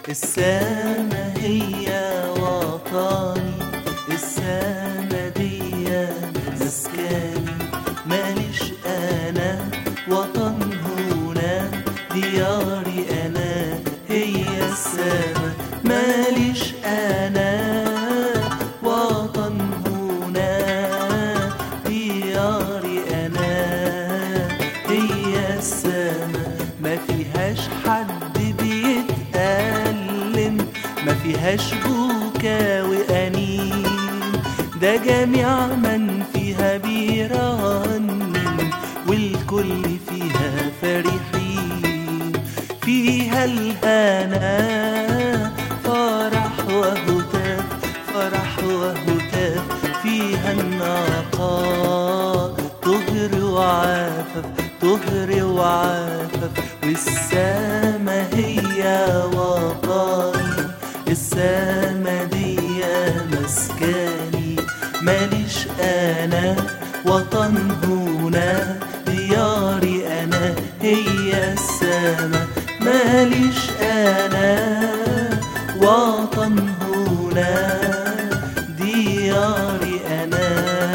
السما هي وطني السما دي مسكني ماليش انا وطن هنا دياري انا هي السما ماليش انا وطن هنا دياري انا هي السما ما فيهاش حد بيتألم ما فيهاش بكا وأنين ده جميع من فيها بيرنم والكل فيها فرحين فيها الهنا فرح وهتاف فرح وهتاف فيها النقاء طهر وعفف طهر وعفف والسما هي وطني السما دي مسكني ماليش انا وطن هنا دياري انا هي السما ماليش انا وطن هنا دياري انا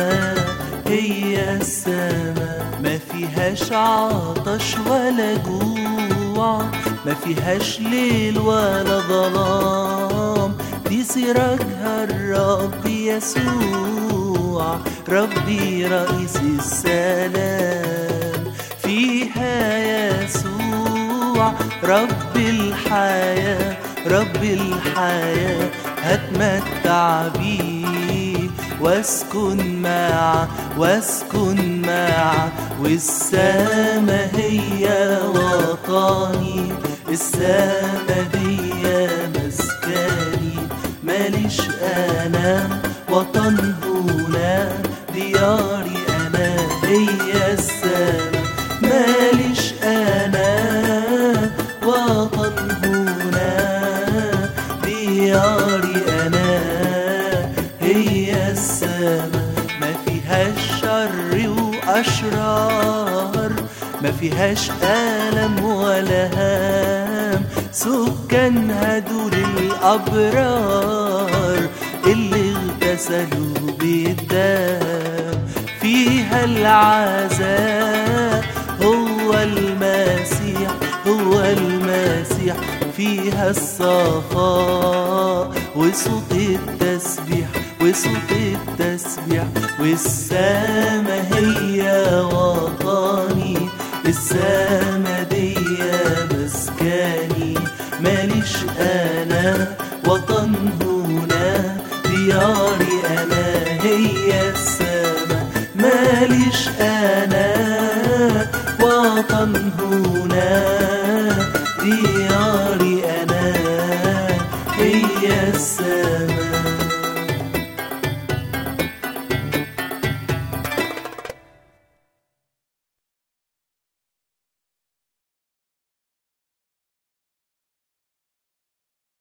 هي السما ما فيهاش عطش ولا جوع ما فيهاش ليل ولا ظلام دي سراجها الرب يسوع ربي رئيس السلام فيها يسوع رب الحياة رب الحياة هتمتع بيه واسكن معه واسكن معه والسما هي وطني السما دي مسكني ماليش انا وطن هنا دياري انا هي السما ماليش انا وطن هنا دياري انا هي السما ما فيهاش شر واشرار ما فيهاش ألم ولا هام سكانها دول الأبرار اللي اغتسلوا بالدم فيها العزاء هو المسيح هو المسيح فيها الصفاء وصوت التسبيح وصوت التسبيح والسما هي وطني السما دي مسكني ماليش انا وطن هنا دياري انا هي السما ماليش انا وطن